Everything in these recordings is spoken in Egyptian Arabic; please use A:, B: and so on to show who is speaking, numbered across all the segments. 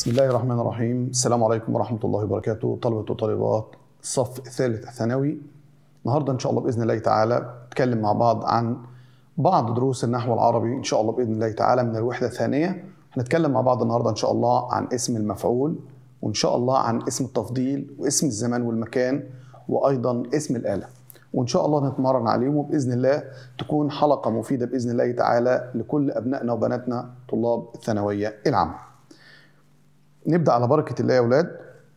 A: بسم الله الرحمن الرحيم السلام عليكم ورحمة الله وبركاته طلبة وطالبات الصف الثالث الثانوي النهاردة إن شاء الله بإذن الله تعالى نتكلم مع بعض عن بعض دروس النحو العربي إن شاء الله بإذن الله تعالى من الوحدة الثانية هنتكلم مع بعض النهاردة إن شاء الله عن اسم المفعول وإن شاء الله عن اسم التفضيل واسم الزمان والمكان وأيضا اسم الآلة وإن شاء الله نتمرن عليهم وبإذن الله تكون حلقة مفيدة بإذن الله تعالى لكل أبنائنا وبناتنا طلاب الثانوية العامة نبدا على بركه الله يا اولاد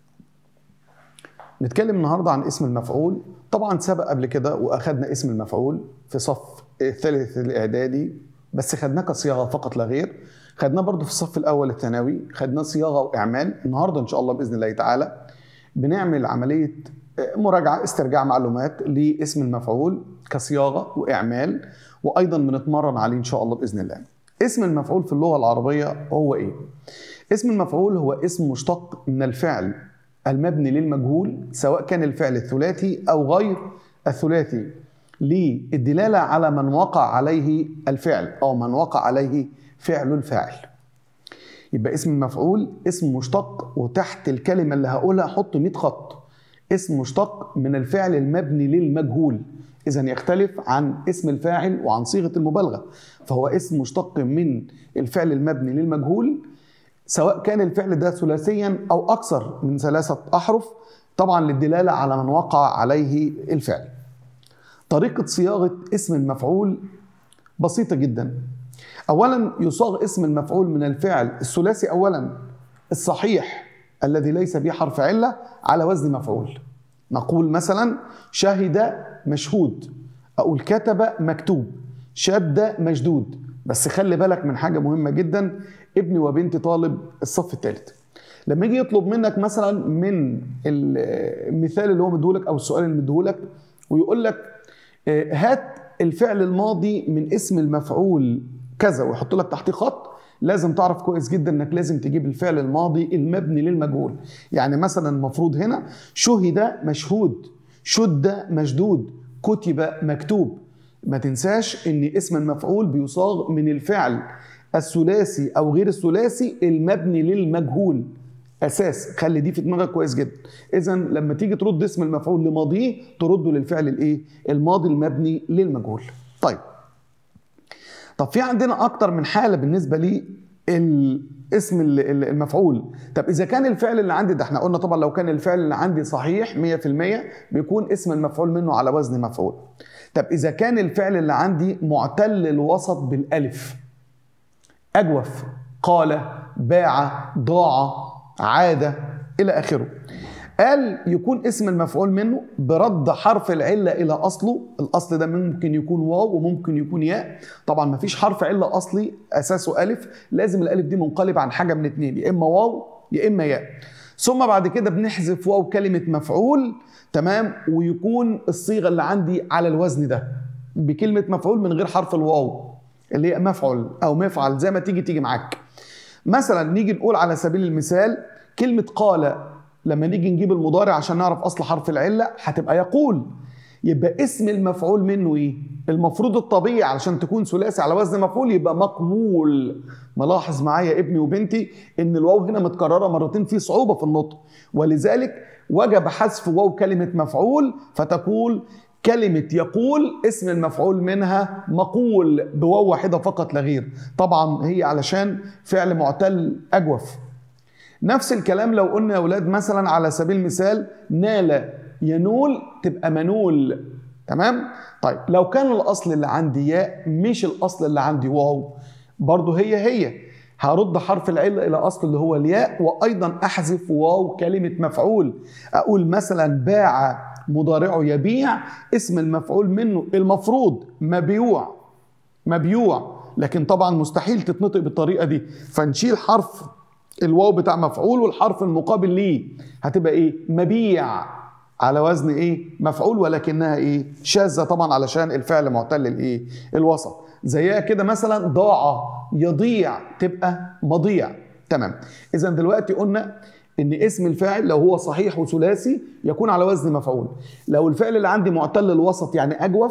A: نتكلم النهارده عن اسم المفعول طبعا سبق قبل كده واخدنا اسم المفعول في صف الثالث الاعدادي بس خدناه كصياغه فقط لا غير خدناه برضو في الصف الاول الثانوي خدناه صياغه واعمال النهارده ان شاء الله باذن الله تعالى بنعمل عمليه مراجعه استرجاع معلومات لاسم المفعول كصياغه واعمال وايضا بنتمرن عليه ان شاء الله باذن الله اسم المفعول في اللغه العربيه هو ايه اسم المفعول هو اسم مشتق من الفعل المبني للمجهول سواء كان الفعل الثلاثي او غير الثلاثي للدلاله على من وقع عليه الفعل او من وقع عليه فعل الفاعل يبقى اسم المفعول اسم مشتق وتحت الكلمه اللي هقولها حط 100 خط اسم مشتق من الفعل المبني للمجهول اذا يختلف عن اسم الفاعل وعن صيغه المبالغه فهو اسم مشتق من الفعل المبني للمجهول سواء كان الفعل ده ثلاثيا او اكثر من ثلاثه احرف طبعا للدلاله على من وقع عليه الفعل. طريقه صياغه اسم المفعول بسيطه جدا. اولا يصاغ اسم المفعول من الفعل الثلاثي اولا الصحيح الذي ليس به حرف عله على وزن مفعول. نقول مثلا شهد مشهود اقول كتب مكتوب شد مشدود بس خلي بالك من حاجه مهمه جدا ابني وبنتي طالب الصف الثالث لما يجي يطلب منك مثلا من المثال اللي هو مديهولك او السؤال اللي مديهولك ويقول لك هات الفعل الماضي من اسم المفعول كذا ويحط لك تحتيه خط لازم تعرف كويس جدا انك لازم تجيب الفعل الماضي المبني للمجهول يعني مثلا المفروض هنا شهد مشهود شد مشدود كتب مكتوب ما تنساش ان اسم المفعول بيصاغ من الفعل الثلاثي او غير الثلاثي المبني للمجهول اساس خلي دي في دماغك كويس جدا اذا لما تيجي ترد اسم المفعول لماضيه ترده للفعل الايه الماضي المبني للمجهول طيب طب في عندنا اكتر من حاله بالنسبه لي الاسم المفعول طب اذا كان الفعل اللي عندي ده احنا قلنا طبعا لو كان الفعل اللي عندي صحيح 100% بيكون اسم المفعول منه على وزن مفعول طب اذا كان الفعل اللي عندي معتل الوسط بالالف اجوف قال باع ضاع عاد الى اخره قال يكون اسم المفعول منه برد حرف العله الى اصله الاصل ده ممكن يكون واو وممكن يكون ياء طبعا ما فيش حرف عله اصلي اساسه الف لازم الالف دي منقلب عن حاجه من اتنين يا اما واو يا اما ياء ثم بعد كده بنحذف واو كلمه مفعول تمام ويكون الصيغه اللي عندي على الوزن ده بكلمه مفعول من غير حرف الواو اللي هي مفعل او مفعل زي ما تيجي تيجي معاك مثلا نيجي نقول على سبيل المثال كلمه قال لما نيجي نجيب المضارع عشان نعرف اصل حرف العله هتبقى يقول يبقى اسم المفعول منه ايه المفروض الطبيعي علشان تكون ثلاثي على وزن مفعول يبقى مقبول ملاحظ معايا ابني وبنتي ان الواو هنا متكرره مرتين في صعوبه في النطق ولذلك وجب حذف واو كلمه مفعول فتقول كلمة يقول اسم المفعول منها مقول بواو واحدة فقط لا غير طبعا هي علشان فعل معتل أجوف نفس الكلام لو قلنا يا أولاد مثلا على سبيل المثال نال ينول تبقى منول تمام طيب لو كان الأصل اللي عندي ياء مش الأصل اللي عندي واو برضه هي هي هرد حرف العله الى اصل اللي هو الياء وايضا احذف واو كلمه مفعول اقول مثلا باع مضارعه يبيع اسم المفعول منه المفروض مبيوع مبيوع لكن طبعا مستحيل تتنطق بالطريقه دي فنشيل حرف الواو بتاع مفعول والحرف المقابل ليه هتبقى ايه مبيع على وزن ايه مفعول ولكنها ايه شاذه طبعا علشان الفعل معتل الايه الوسط زيها كده مثلا ضاع يضيع تبقى مضيع تمام اذا دلوقتي قلنا ان اسم الفاعل لو هو صحيح وثلاثي يكون على وزن مفعول لو الفعل اللي عندي معتل الوسط يعني اجوف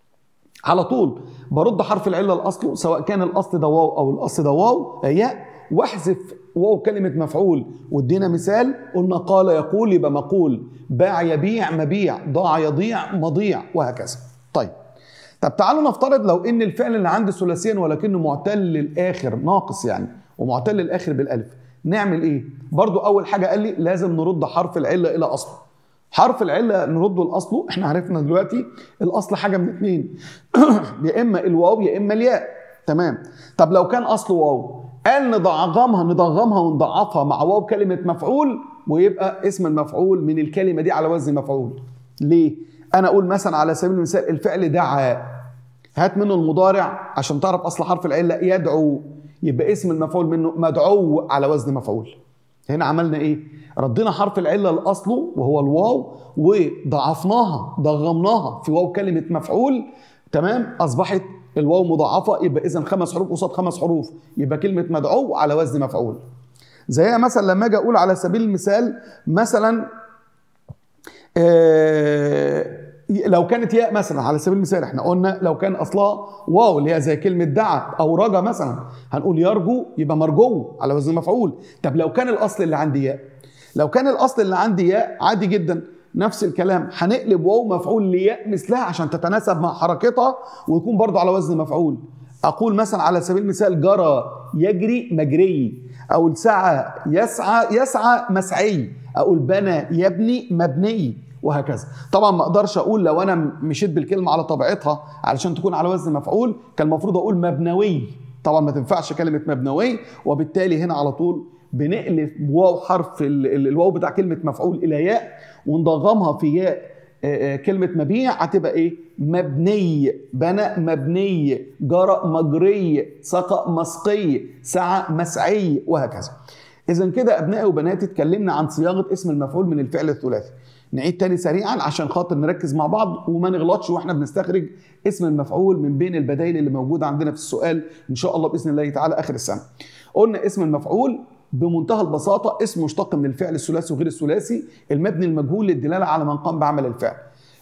A: على طول برد حرف العله لاصله سواء كان الاصل ده واو او الاصل ده واو ياء واحذف واو كلمه مفعول وادينا مثال قلنا قال يقول يبقى مقول باع يبيع مبيع ضاع يضيع مضيع وهكذا طيب طب تعالوا نفترض لو ان الفعل اللي عندي ثلاثيا ولكنه معتل الاخر ناقص يعني ومعتل الاخر بالالف نعمل ايه برضو اول حاجه قال لي لازم نرد حرف العله الى اصله حرف العله نرده لاصله احنا عرفنا دلوقتي الاصل حاجه من اتنين يا اما الواو يا اما الياء تمام طب لو كان اصله واو قال نضعغمها نضغمها ونضعفها مع واو كلمه مفعول ويبقى اسم المفعول من الكلمه دي على وزن مفعول ليه انا اقول مثلا على سبيل المثال الفعل دعا هات منه المضارع عشان تعرف اصل حرف العله يدعو يبقى اسم المفعول منه مدعو على وزن مفعول هنا عملنا ايه ردينا حرف العله لاصله وهو الواو وضعفناها ضغمناها في واو كلمه مفعول تمام اصبحت الواو مضاعفه يبقى اذا خمس حروف قصاد خمس حروف يبقى كلمه مدعو على وزن مفعول زيها مثلا لما اجي اقول على سبيل المثال مثلا آه لو كانت ياء مثلا على سبيل المثال احنا قلنا لو كان اصلها واو اللي هي زي كلمه دعا او رجا مثلا هنقول يرجو يبقى مرجو على وزن مفعول طب لو كان الاصل اللي عندي ياء لو كان الاصل اللي عندي ياء عادي جدا نفس الكلام هنقلب واو مفعول لياء مثلها عشان تتناسب مع حركتها ويكون برضو على وزن مفعول اقول مثلا على سبيل المثال جرى يجري مجري اقول سعى يسعى يسعى مسعي اقول بنى يبني مبني وهكذا طبعا ما اقدرش اقول لو انا مشيت بالكلمه على طبيعتها علشان تكون على وزن مفعول كان المفروض اقول مبنوي طبعا ما تنفعش كلمه مبنوي وبالتالي هنا على طول بنقلب واو حرف الواو بتاع كلمه مفعول الى ياء ونضغمها في ياء كلمة مبيع هتبقى ايه؟ مبني بنى مبني جرى مجري سقى مسقي سعى مسعي وهكذا. إذا كده أبنائي وبناتي اتكلمنا عن صياغة اسم المفعول من الفعل الثلاثي. نعيد تاني سريعا عشان خاطر نركز مع بعض وما نغلطش واحنا بنستخرج اسم المفعول من بين البدائل اللي موجوده عندنا في السؤال ان شاء الله باذن الله تعالى اخر السنه. قلنا اسم المفعول بمنتهى البساطه اسم مشتق من الفعل الثلاثي وغير الثلاثي المبني المجهول للدلاله على من قام بعمل الفعل.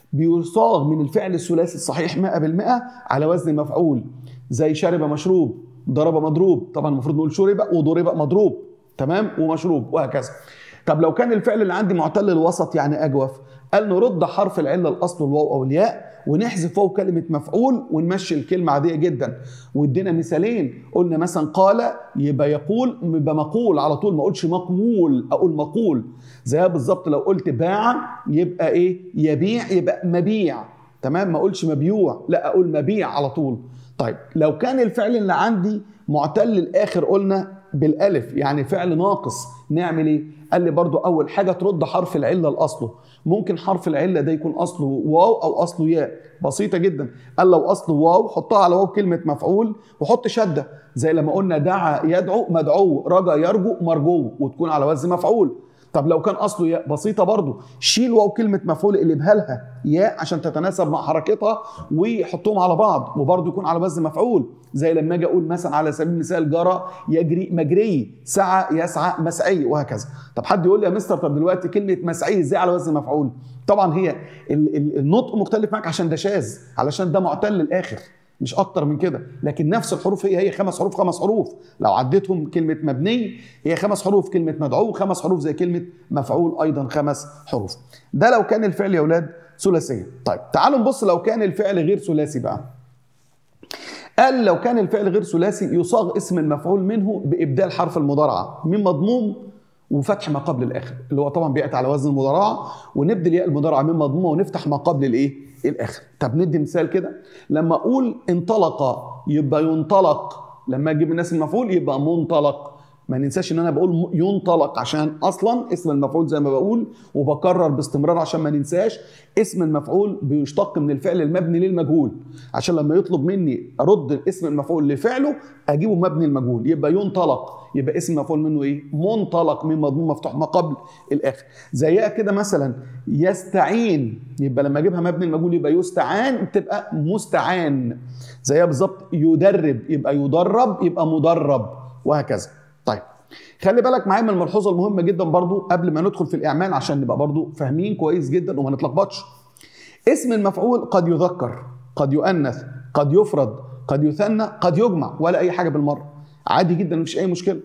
A: بيصاغ من الفعل الثلاثي الصحيح 100% على وزن مفعول زي شرب مشروب ضرب مضروب طبعا المفروض نقول شرب وضرب مضروب تمام ومشروب وهكذا. طب لو كان الفعل اللي عندي معتل الوسط يعني اجوف قال نرد حرف العله الاصل الواو او الياء ونحذف فوق كلمه مفعول ونمشي الكلمه عاديه جدا وادينا مثالين قلنا مثلا قال يبقى يقول يبقى مقول على طول ما اقولش مقول اقول مقول زيها بالظبط لو قلت باع يبقى ايه يبيع يبقى مبيع تمام ما اقولش مبيوع لا اقول مبيع على طول طيب لو كان الفعل اللي عندي معتل الاخر قلنا بالالف يعني فعل ناقص نعمل ايه قال لي برضو اول حاجه ترد حرف العله لاصله ممكن حرف العله ده يكون اصله واو او اصله ياء بسيطه جدا قال لو اصله واو حطها على واو كلمه مفعول وحط شده زي لما قلنا دعا يدعو مدعو رجا يرجو مرجو وتكون على وزن مفعول طب لو كان اصله ياء بسيطه برضو شيل واو كلمه مفعول اقلبها لها ياء عشان تتناسب مع حركتها ويحطهم على بعض وبرضو يكون على وزن مفعول زي لما اجي اقول مثلا على سبيل المثال جرى يجري مجري سعى يسعى مسعي وهكذا طب حد يقول لي يا مستر طب دلوقتي كلمه مسعي ازاي على وزن مفعول طبعا هي النطق مختلف معاك عشان ده شاذ علشان ده معتل الاخر مش اكتر من كده لكن نفس الحروف هي هي خمس حروف خمس حروف لو عديتهم كلمه مبني هي خمس حروف كلمه مدعو خمس حروف زي كلمه مفعول ايضا خمس حروف ده لو كان الفعل يا اولاد ثلاثيه طيب تعالوا نبص لو كان الفعل غير ثلاثي بقى قال لو كان الفعل غير ثلاثي يصاغ اسم المفعول منه بابدال حرف المضارعه من مضموم وفتح ما قبل الاخر اللي هو طبعا بياتي على وزن المضارعه ونبدل ياء المضارعه من مضمومه ونفتح ما قبل الايه الاخر طب ندي مثال كده لما اقول انطلق يبقى ينطلق لما اجيب الناس المفعول يبقى منطلق ما ننساش ان انا بقول ينطلق عشان اصلا اسم المفعول زي ما بقول وبكرر باستمرار عشان ما ننساش اسم المفعول بيشتق من الفعل المبني للمجهول عشان لما يطلب مني ارد اسم المفعول لفعله اجيبه مبني المجهول يبقى ينطلق يبقى اسم مفعول منه ايه منطلق من مضمون مفتوح ما قبل الاخر زيها كده مثلا يستعين يبقى لما اجيبها مبني المجهول يبقى يستعان تبقى مستعان زيها بالظبط يدرب يبقى يدرب يبقى مدرب وهكذا طيب خلي بالك معايا من الملحوظه المهمه جدا برضو قبل ما ندخل في الاعمال عشان نبقى برضو فاهمين كويس جدا وما نتلخبطش اسم المفعول قد يذكر قد يؤنث قد يفرد قد يثنى قد يجمع ولا اي حاجه بالمره عادي جدا مفيش اي مشكله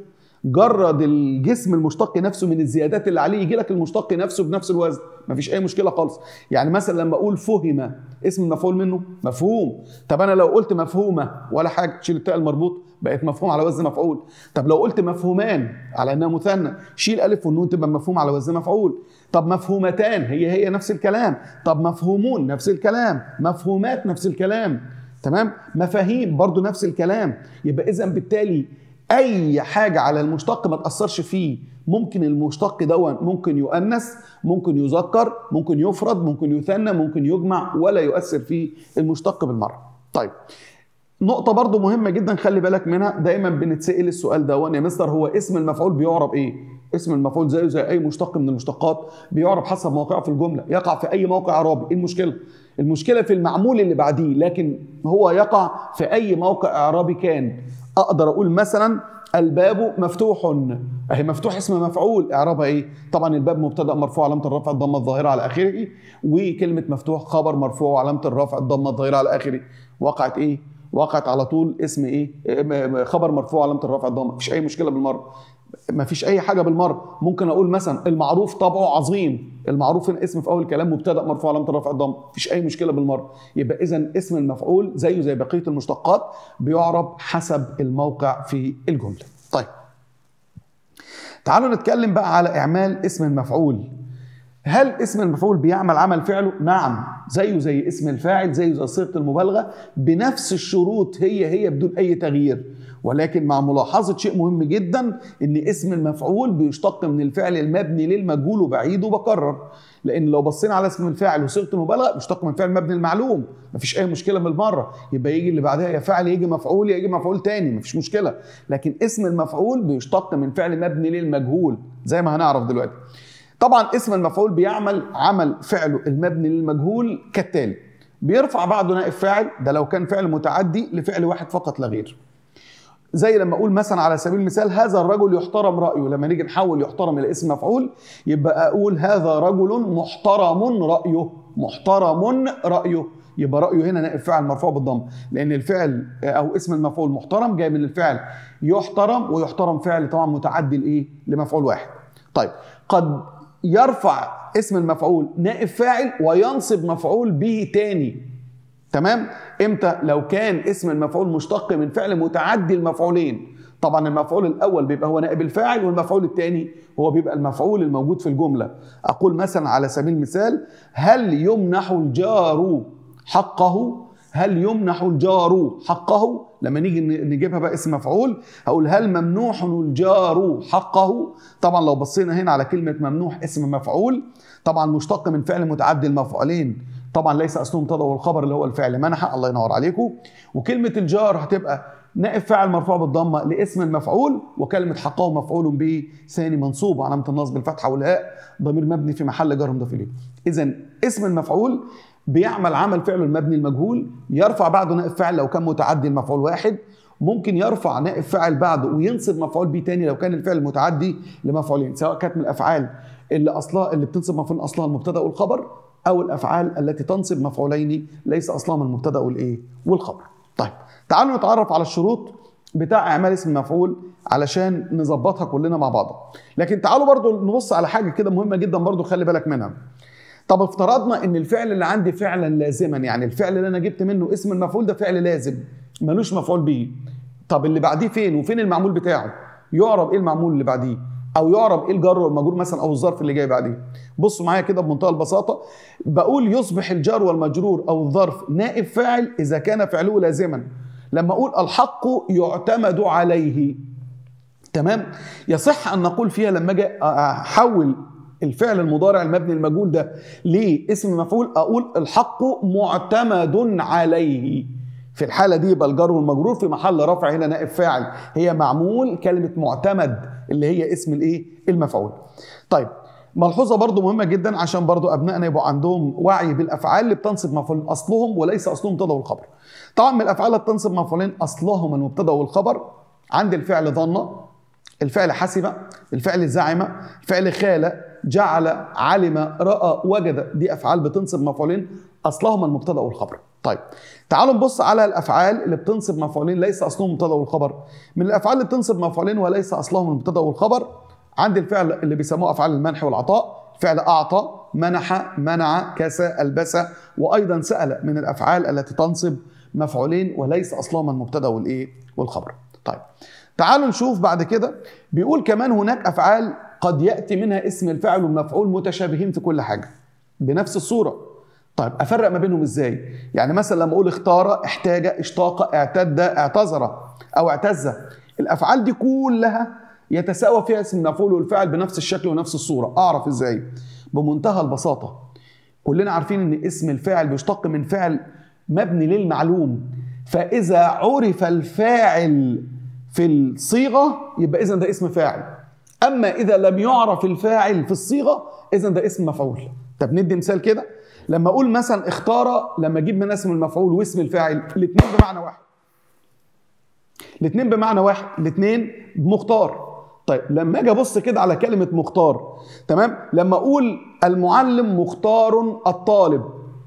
A: جرد الجسم المشتق نفسه من الزيادات اللي عليه يجي لك المشتق نفسه بنفس الوزن مفيش اي مشكله خالص يعني مثلا لما اقول فهم اسم المفعول منه مفهوم طب انا لو قلت مفهومه ولا حاجه شيل التاء المربوط بقت مفهوم على وزن مفعول طب لو قلت مفهومان على انها مثنى شيل الف والنون تبقى مفهوم على وزن مفعول طب مفهومتان هي هي نفس الكلام طب مفهومون نفس الكلام مفهومات نفس الكلام تمام مفاهيم برضو نفس الكلام يبقى اذا بالتالي اي حاجه على المشتق ما تاثرش فيه ممكن المشتق دون ممكن يؤنث ممكن يذكر ممكن يفرد ممكن يثنى ممكن يجمع ولا يؤثر فيه المشتق بالمره طيب نقطة برضو مهمة جدا خلي بالك منها دايما بنتسأل السؤال ده يا مستر هو اسم المفعول بيعرب ايه؟ اسم المفعول زيه زي اي مشتق من المشتقات بيعرب حسب موقعه في الجملة يقع في اي موقع اعرابي ايه المشكلة؟ المشكلة في المعمول اللي بعديه لكن هو يقع في اي موقع اعرابي كان اقدر اقول مثلا الباب مفتوح اهي مفتوح اسم مفعول اعرابها ايه طبعا الباب مبتدا مرفوع علامه الرفع الضمه الظاهره على اخره وكلمه مفتوح خبر مرفوع علامه الرفع الضمه الظاهره على اخره وقعت ايه وقعت على طول اسم ايه خبر مرفوع علامه الرفع الضمه مفيش اي مشكله بالمره مفيش اي حاجه بالمره ممكن اقول مثلا المعروف طبعه عظيم المعروف هنا اسم في اول الكلام مبتدا مرفوع علامه الرفع الضمه مفيش اي مشكله بالمره يبقى اذا اسم المفعول زيه زي بقيه المشتقات بيعرب حسب الموقع في الجمله طيب تعالوا نتكلم بقى على اعمال اسم المفعول هل اسم المفعول بيعمل عمل فعله؟ نعم زيه زي اسم الفاعل زيه زي صيغه المبالغه بنفس الشروط هي هي بدون اي تغيير ولكن مع ملاحظه شيء مهم جدا ان اسم المفعول بيشتق من الفعل المبني للمجهول وبعيد وبكرر لان لو بصينا على اسم الفاعل وصيغه المبالغه بيشتق من فعل مبني المعلوم مفيش اي مشكله بالمره يبقى يجي اللي بعدها يا فاعل يجي مفعول يجي مفعول تاني مفيش مشكله لكن اسم المفعول بيشتق من فعل مبني للمجهول زي ما هنعرف دلوقتي طبعا اسم المفعول بيعمل عمل فعله المبني للمجهول كالتالي بيرفع بعده نائب فاعل ده لو كان فعل متعدي لفعل واحد فقط لا غير زي لما اقول مثلا على سبيل المثال هذا الرجل يحترم رايه لما نيجي نحول يحترم الى اسم مفعول يبقى اقول هذا رجل محترم رايه محترم رايه يبقى رايه هنا نائب فاعل مرفوع بالضم لان الفعل او اسم المفعول محترم جاي من الفعل يحترم ويحترم فعل طبعا متعدي لايه لمفعول واحد طيب قد يرفع اسم المفعول نائب فاعل وينصب مفعول به تاني تمام امتى لو كان اسم المفعول مشتق من فعل متعدي المفعولين طبعا المفعول الاول بيبقى هو نائب الفاعل والمفعول الثاني هو بيبقى المفعول الموجود في الجمله اقول مثلا على سبيل المثال هل يمنح الجار حقه هل يمنح الجار حقه لما نيجي نجيبها بقى اسم مفعول هقول هل ممنوح الجار حقه طبعا لو بصينا هنا على كلمه ممنوح اسم مفعول طبعا مشتق من فعل متعدي المفعولين طبعا ليس اصله مبتدا والخبر اللي هو الفعل منح الله ينور عليكم وكلمه الجار هتبقى نائب فاعل مرفوع بالضمه لاسم المفعول وكلمه حقه مفعول به ثاني منصوب علامه النصب الفتحه والهاء ضمير مبني في محل جر مضاف اليه اذا اسم المفعول بيعمل عمل فعله المبني المجهول يرفع بعده نائب فاعل لو كان متعدي المفعول واحد ممكن يرفع نائب فاعل بعده وينصب مفعول به تاني لو كان الفعل متعدي لمفعولين سواء كانت من الافعال اللي اصلها اللي بتنصب مفعول اصلها المبتدا والخبر او الافعال التي تنصب مفعولين ليس اصلها من المبتدا والايه والخبر طيب تعالوا نتعرف على الشروط بتاع اعمال اسم المفعول علشان نظبطها كلنا مع بعض لكن تعالوا برضو نبص على حاجه كده مهمه جدا برضو خلي بالك منها طب افترضنا ان الفعل اللي عندي فعلا لازما يعني الفعل اللي انا جبت منه اسم المفعول ده فعل لازم ملوش مفعول به طب اللي بعديه فين وفين المعمول بتاعه يعرب ايه المعمول اللي بعديه او يعرب ايه الجر والمجرور مثلا او الظرف اللي جاي بعديه بصوا معايا كده بمنتهى البساطه بقول يصبح الجار والمجرور او الظرف نائب فاعل اذا كان فعله لازما لما اقول الحق يعتمد عليه تمام يصح ان نقول فيها لما اجي احول الفعل المضارع المبني المجهول ده لاسم مفعول اقول الحق معتمد عليه في الحالة دي يبقى الجار والمجرور في محل رفع هنا نائب فاعل هي معمول كلمة معتمد اللي هي اسم الايه المفعول طيب ملحوظة برضو مهمة جدا عشان برضو أبنائنا يبقوا عندهم وعي بالأفعال اللي بتنصب مفعولين أصلهم وليس أصلهم مبتدا والخبر طبعا من الأفعال اللي بتنصب مفعولين أصلهم المبتدا والخبر عند الفعل ظن الفعل حسب الفعل زعم الفعل خال جعل علم رأى وجد دي أفعال بتنصب مفعولين أصلهما المبتدا والخبر طيب تعالوا نبص على الافعال اللي بتنصب مفعولين ليس اصلهم المبتدا والخبر من الافعال اللي بتنصب مفعولين وليس اصلهم المبتدا والخبر عندي الفعل اللي بيسموه افعال المنح والعطاء فعل اعطى منح منع كسى البس وايضا سال من الافعال التي تنصب مفعولين وليس اصلهم المبتدا والايه والخبر طيب تعالوا نشوف بعد كده بيقول كمان هناك افعال قد ياتي منها اسم الفاعل والمفعول متشابهين في كل حاجه بنفس الصوره طيب افرق ما بينهم ازاي يعني مثلا لما اقول اختار احتاج اشتاق اعتد اعتذر او اعتز الافعال دي كلها يتساوى فيها اسم المفعول والفاعل بنفس الشكل ونفس الصوره اعرف ازاي بمنتهى البساطه كلنا عارفين ان اسم الفاعل بيشتق من فعل مبني للمعلوم فاذا عرف الفاعل في الصيغه يبقى اذا ده اسم فاعل اما اذا لم يعرف الفاعل في الصيغه اذا ده اسم مفعول طب ندي مثال كده لما اقول مثلا اختار لما اجيب من اسم المفعول واسم الفاعل الاثنين بمعنى واحد الاثنين بمعنى واحد الاثنين مختار طيب لما اجي ابص كده على كلمه مختار تمام لما اقول المعلم مختار الطالب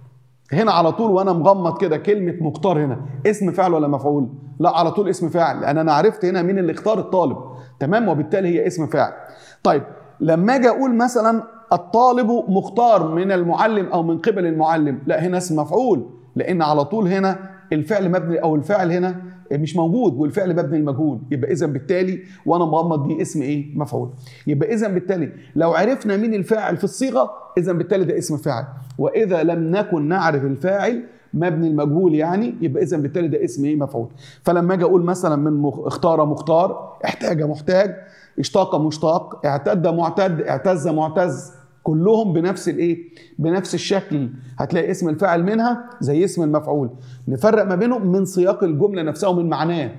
A: هنا على طول وانا مغمض كده كلمه مختار هنا اسم فاعل ولا مفعول لا على طول اسم فاعل لان انا عرفت هنا مين اللي اختار الطالب تمام وبالتالي هي اسم فاعل طيب لما اجي اقول مثلا الطالب مختار من المعلم او من قبل المعلم لا هنا اسم مفعول لان على طول هنا الفعل مبني او الفاعل هنا مش موجود والفعل مبني المجهول يبقى اذا بالتالي وانا مغمض دي اسم ايه مفعول يبقى اذا بالتالي لو عرفنا مين الفاعل في الصيغه اذا بالتالي ده اسم فاعل واذا لم نكن نعرف الفاعل مبني المجهول يعني يبقى اذا بالتالي ده اسم ايه مفعول فلما اجي اقول مثلا من مخ... اختار مختار احتاج محتاج اشتاق مشتاق اعتد معتد اعتز معتز كلهم بنفس الايه بنفس الشكل هتلاقي اسم الفاعل منها زي اسم المفعول نفرق ما بينهم من سياق الجمله نفسها ومن معناه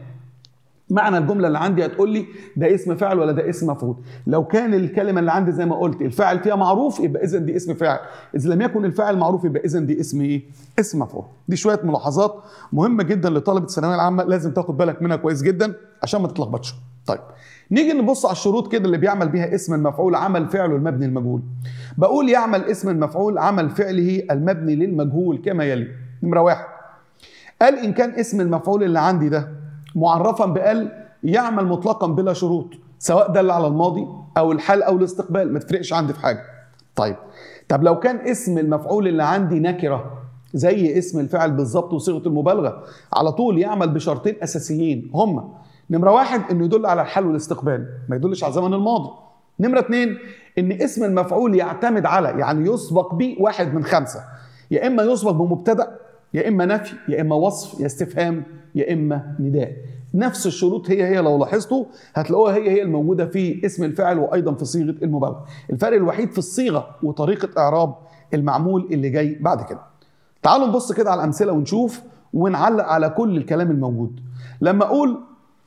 A: معنى الجمله اللي عندي هتقول لي ده اسم فاعل ولا ده اسم مفعول لو كان الكلمه اللي عندي زي ما قلت الفاعل فيها معروف يبقى اذا دي اسم فاعل اذا لم يكن الفاعل معروف يبقى اذا دي اسم ايه اسم مفعول دي شويه ملاحظات مهمه جدا لطلبه الثانويه العامه لازم تاخد بالك منها كويس جدا عشان ما تتلخبطش طيب نيجي نبص على الشروط كده اللي بيعمل بيها اسم المفعول عمل فعله المبني المجهول بقول يعمل اسم المفعول عمل فعله المبني للمجهول كما يلي نمره واحد قال ان كان اسم المفعول اللي عندي ده معرفا بقال يعمل مطلقا بلا شروط سواء دل على الماضي او الحال او الاستقبال ما تفرقش عندي في حاجه طيب طب لو كان اسم المفعول اللي عندي نكره زي اسم الفعل بالظبط وصيغه المبالغه على طول يعمل بشرطين اساسيين هما نمره واحد انه يدل على الحال والاستقبال ما يدلش على الزمن الماضي نمره اثنين ان اسم المفعول يعتمد على يعني يسبق به واحد من خمسه يا اما يسبق بمبتدا يا اما نفي يا اما وصف يا استفهام يا اما نداء نفس الشروط هي هي لو لاحظتوا هتلاقوها هي هي الموجوده في اسم الفاعل وايضا في صيغه المبالغه الفرق الوحيد في الصيغه وطريقه اعراب المعمول اللي جاي بعد كده تعالوا نبص كده على الامثله ونشوف ونعلق على كل الكلام الموجود لما اقول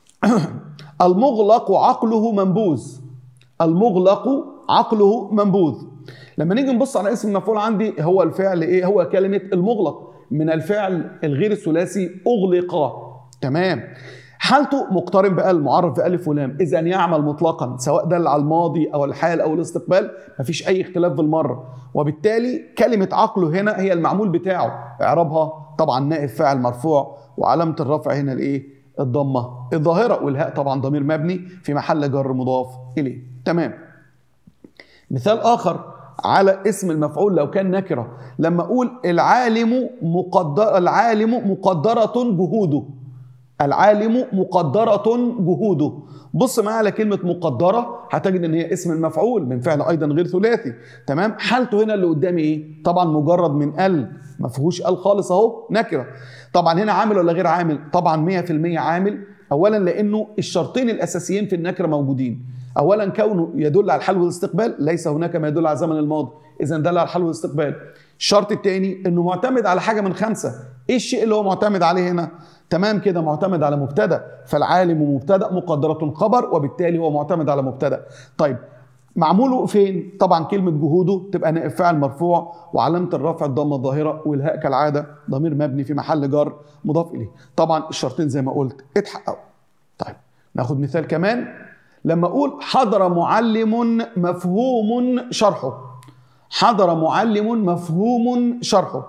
A: المغلق عقله منبوذ المغلق عقله منبوذ لما نيجي نبص على اسم المفعول عندي هو الفعل ايه هو كلمه المغلق من الفعل الغير الثلاثي اغلق تمام حالته مقترن بقال معرف بألف ولام إذا يعمل مطلقا سواء دل على الماضي أو الحال أو الاستقبال مفيش أي اختلاف بالمرة وبالتالي كلمة عقله هنا هي المعمول بتاعه إعرابها طبعا نائب فاعل مرفوع وعلامة الرفع هنا الإيه الضمة الظاهرة والهاء طبعا ضمير مبني في محل جر مضاف إليه تمام مثال آخر على اسم المفعول لو كان نكرة لما أقول العالم مقدر العالم مقدرة جهوده العالم مقدرة جهوده بص معايا على كلمة مقدرة هتجد ان هي اسم المفعول من فعل ايضا غير ثلاثي تمام حالته هنا اللي قدامي ايه طبعا مجرد من ال ما فيهوش ال خالص اهو نكرة طبعا هنا عامل ولا غير عامل طبعا 100% عامل اولا لانه الشرطين الاساسيين في النكرة موجودين اولا كونه يدل على الحال والاستقبال ليس هناك ما يدل على الزمن الماضي اذا دل على الحال والاستقبال الشرط الثاني انه معتمد على حاجه من خمسه ايه الشيء اللي هو معتمد عليه هنا تمام كده معتمد على مبتدا فالعالم مبتدا مقدره خبر وبالتالي هو معتمد على مبتدا طيب معموله فين طبعا كلمه جهوده تبقى نائب فاعل مرفوع وعلامه الرفع الضمه الظاهره والهاء كالعاده ضمير مبني في محل جر مضاف اليه طبعا الشرطين زي ما قلت اتحققوا طيب ناخد مثال كمان لما اقول حضر معلم مفهوم شرحه حضر معلم مفهوم شرحه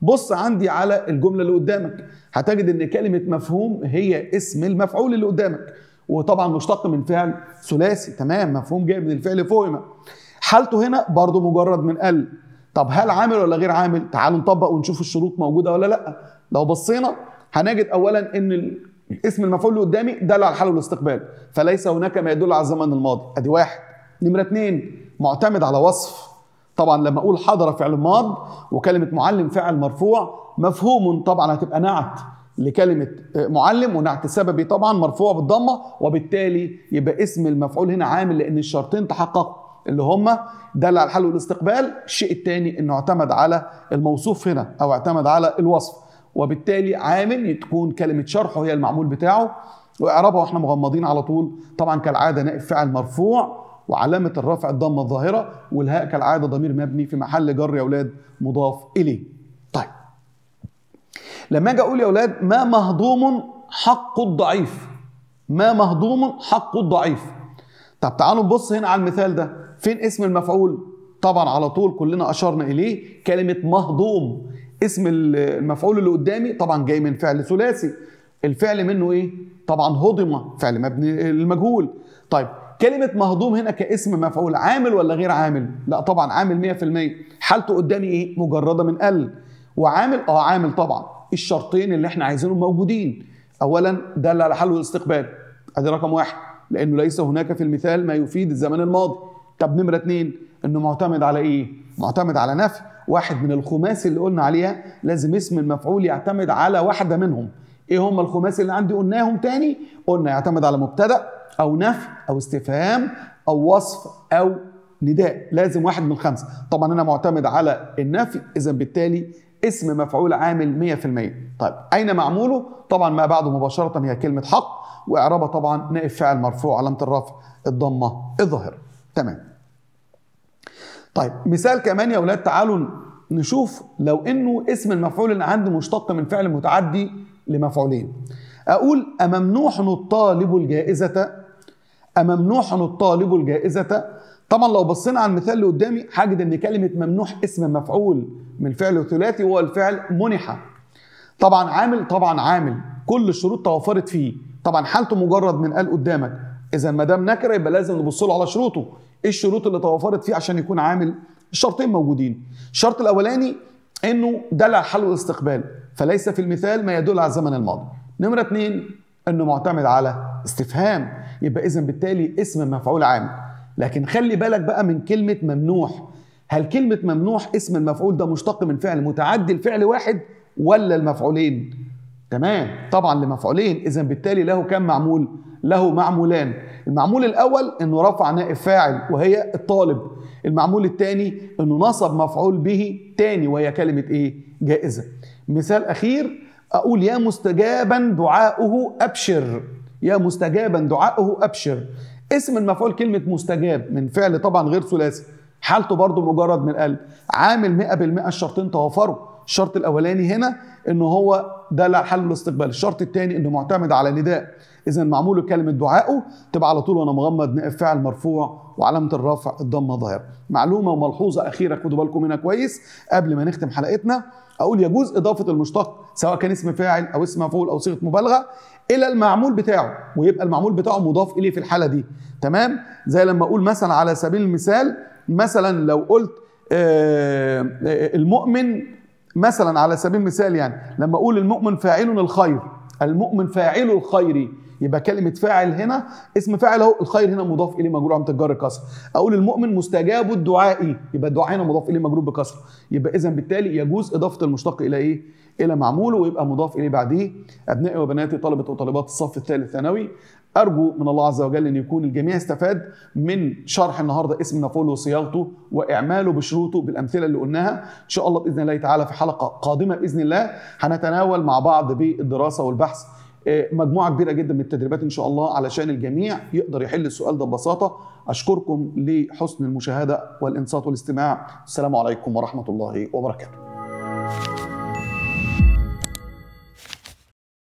A: بص عندي على الجمله اللي قدامك هتجد ان كلمه مفهوم هي اسم المفعول اللي قدامك وطبعا مشتق من فعل ثلاثي تمام مفهوم جاي من الفعل فهم حالته هنا برضو مجرد من ال طب هل عامل ولا غير عامل تعالوا نطبق ونشوف الشروط موجوده ولا لا لو بصينا هنجد اولا ان ال- الاسم المفعول اللي قدامي دل على الحال والاستقبال فليس هناك ما يدل على الزمن الماضي ادي واحد نمره اثنين معتمد على وصف طبعا لما اقول حضر فعل ماض وكلمه معلم فعل مرفوع مفهوم طبعا هتبقى نعت لكلمه آه، معلم ونعت سببي طبعا مرفوع بالضمه وبالتالي يبقى اسم المفعول هنا عامل لان الشرطين تحققوا اللي هما دل على الحل والاستقبال الشيء الثاني انه اعتمد على الموصوف هنا او اعتمد على الوصف وبالتالي عامل تكون كلمه شرحه هي المعمول بتاعه واعرابها واحنا مغمضين على طول طبعا كالعاده نائب فاعل مرفوع وعلامه الرفع الضمه الظاهره والهاء كالعاده ضمير مبني في محل جر يا اولاد مضاف اليه طيب لما اجي اقول يا اولاد ما مهضوم حق الضعيف ما مهضوم حق الضعيف طب تعالوا نبص هنا على المثال ده فين اسم المفعول طبعا على طول كلنا اشرنا اليه كلمه مهضوم اسم المفعول اللي قدامي طبعا جاي من فعل ثلاثي الفعل منه ايه طبعا هضم فعل مبني المجهول طيب كلمة مهضوم هنا كاسم مفعول عامل ولا غير عامل؟ لا طبعا عامل 100% حالته قدامي ايه؟ مجردة من ال وعامل اه عامل طبعا الشرطين اللي احنا عايزينهم موجودين اولا دل على حل الاستقبال ادي رقم واحد لانه ليس هناك في المثال ما يفيد الزمن الماضي طب نمره اثنين انه معتمد على ايه معتمد على نفي واحد من الخماسي اللي قلنا عليها لازم اسم المفعول يعتمد على واحده منهم ايه هم الخماسي اللي عندي قلناهم تاني قلنا يعتمد على مبتدا او نفي او استفهام او وصف او نداء لازم واحد من الخمسه طبعا انا معتمد على النفي اذا بالتالي اسم مفعول عامل 100% طيب اين معموله طبعا ما بعده مباشره هي كلمه حق واعرابها طبعا نائب فاعل مرفوع علامه الرفع الضمه الظاهره تمام طيب مثال كمان يا اولاد تعالوا نشوف لو انه اسم المفعول اللي عندي مشتق من فعل متعدي لمفعولين اقول اممنوح الطالب الجائزه اممنوح الطالب الجائزه طبعا لو بصينا على المثال اللي قدامي هجد ان كلمه ممنوح اسم مفعول من فعل ثلاثي وهو الفعل منح طبعا عامل طبعا عامل كل الشروط توفرت فيه طبعا حالته مجرد من قال قدامك اذا ما دام نكره يبقى لازم نبص له على شروطه ايه الشروط اللي توفرت فيه عشان يكون عامل الشرطين موجودين الشرط الاولاني انه دل على الحل والاستقبال فليس في المثال ما يدل على الزمن الماضي نمره اثنين انه معتمد على استفهام يبقى اذا بالتالي اسم مفعول عام لكن خلي بالك بقى من كلمه ممنوح هل كلمه ممنوح اسم المفعول ده مشتق من فعل متعدي لفعل واحد ولا المفعولين تمام طبعا لمفعولين اذا بالتالي له كم معمول له معمولان المعمول الاول انه رفع نائب فاعل وهي الطالب المعمول الثاني انه نصب مفعول به تاني وهي كلمه ايه جائزه مثال اخير اقول يا مستجابا دعاؤه ابشر يا مستجابا دعاؤه ابشر اسم المفعول كلمه مستجاب من فعل طبعا غير ثلاثي حالته برضو مجرد من قلب عامل 100% الشرطين توافروا الشرط الاولاني هنا انه هو دل على حل الاستقبال الشرط الثاني انه معتمد على نداء اذا معمول كلمه دعائه تبقى على طول وانا مغمض نائب فاعل مرفوع وعلامه الرفع الضمه ظاهره معلومه وملحوظه اخيره خدوا بالكم منها كويس قبل ما نختم حلقتنا اقول يجوز اضافه المشتق سواء كان اسم فاعل او اسم مفعول او صيغه مبالغه الى المعمول بتاعه ويبقى المعمول بتاعه مضاف اليه في الحاله دي تمام زي لما اقول مثلا على سبيل المثال مثلا لو قلت آه المؤمن مثلا على سبيل المثال يعني لما اقول المؤمن فاعل الخير المؤمن فاعل الخير يبقى كلمة فاعل هنا اسم فاعل اهو الخير هنا مضاف اليه مجرور عم تجار الكسر اقول المؤمن مستجاب الدعاء يبقى الدعاء هنا مضاف اليه مجرور بكسر يبقى اذا بالتالي يجوز اضافة المشتق الى ايه الى معموله ويبقى مضاف اليه بعديه ابنائي وبناتي طلبة وطالبات الصف الثالث ثانوي ارجو من الله عز وجل ان يكون الجميع استفاد من شرح النهارده اسم مفعول وصياغته واعماله بشروطه بالامثله اللي قلناها ان شاء الله باذن الله تعالى في حلقه قادمه باذن الله هنتناول مع بعض بالدراسه والبحث مجموعه كبيره جدا من التدريبات ان شاء الله علشان الجميع يقدر يحل السؤال ده ببساطه اشكركم لحسن المشاهده والانصات والاستماع السلام عليكم ورحمه الله وبركاته